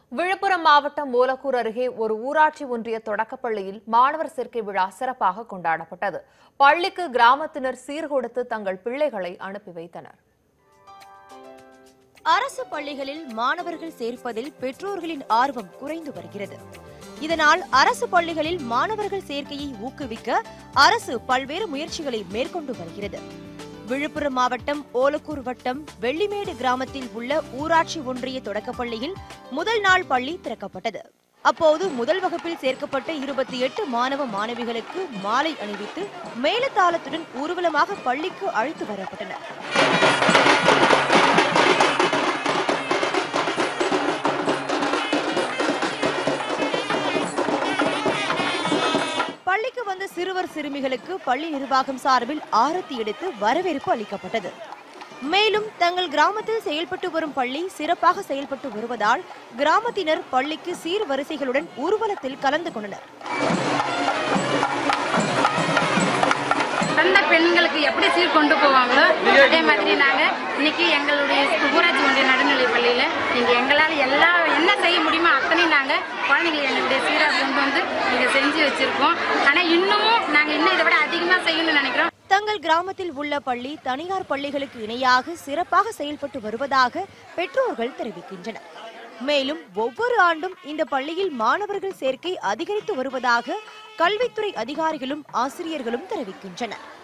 விழுப்புரம் மாவட்டம் மூலக்கூர் அருகே ஒரு ஊராட்சி ஒன்றிய தொடக்கப்பள்ளியில் மாணவர் சேர்க்கை விழா சிறப்பாக கொண்டாடப்பட்டது பள்ளிக்கு கிராமத்தினர் சீர்கொடுத்து தங்கள் பிள்ளைகளை அனுப்பி வைத்தனர் அரசு பள்ளிகளில் மாணவர்கள் சேர்ப்பதில் பெற்றோர்களின் ஆர்வம் குறைந்து வருகிறது இதனால் அரசு பள்ளிகளில் மாணவர்கள் சேர்க்கையை ஊக்குவிக்க அரசு பல்வேறு முயற்சிகளை மேற்கொண்டு வருகிறது விழுப்புரம் மாவட்டம் ஓலக்கூர் வட்டம் வெள்ளிமேடு கிராமத்தில் உள்ள ஊராட்சி ஒன்றிய தொடக்கப்பள்ளியில் முதல் நாள் பள்ளி திறக்கப்பட்டது அப்போது முதல் வகுப்பில் சேர்க்கப்பட்ட இருபத்தி எட்டு மாணவ மாணவிகளுக்கு மாலை அணிவித்து மேலதாளத்துடன் ஊர்வலமாக பள்ளிக்கு அழைத்து வரப்பட்டனர் பள்ளிக்கு வந்த சிறுவர் சிறுமிகளுக்கு பள்ளி நிர்வாகம் சார்பில் ஆரத்தி எடுத்து வரவேற்பு அளிக்கப்பட்டது மேலும் தங்கள் கிராமத்தில் செயல்பட்டு வரும் பள்ளி சிறப்பாக செயல்பட்டு வருவதால் கிராமத்தினர் பள்ளிக்கு சீர்வரிசைகளுடன் ஊர்வலத்தில் கலந்து கொண்டனர் பிறந்த பெண்களுக்கு எப்படி சீர் கொண்டு போவாங்களோ அதே மாதிரி நாங்கள் இன்னைக்கு எங்களுடைய ஊராட்சி ஒன்றிய நடுநிலைப் பள்ளியில் இங்கே எங்களால் எல்லா என்ன செய்ய முடியுமோ அத்தனையும் நாங்கள் குழந்தைங்களை எங்களுடைய சீராக கொண்டு வந்து இங்கே செஞ்சு வச்சுருக்கோம் ஆனால் இன்னமும் நாங்கள் இன்னும் இதை விட அதிகமாக செய்யணும்னு நினைக்கிறோம் தங்கள் கிராமத்தில் உள்ள பள்ளி தனியார் பள்ளிகளுக்கு இணையாக சிறப்பாக செயல்பட்டு வருவதாக பெற்றோர்கள் தெரிவிக்கின்றனர் மேலும் ஒவ்வொரு ஆண்டும் இந்த பள்ளியில் மாணவர்கள் சேர்க்கை அதிகரித்து வருவதாக கல்வித்துறை அதிகாரிகளும் ஆசிரியர்களும் தெரிவிக்கின்றனர்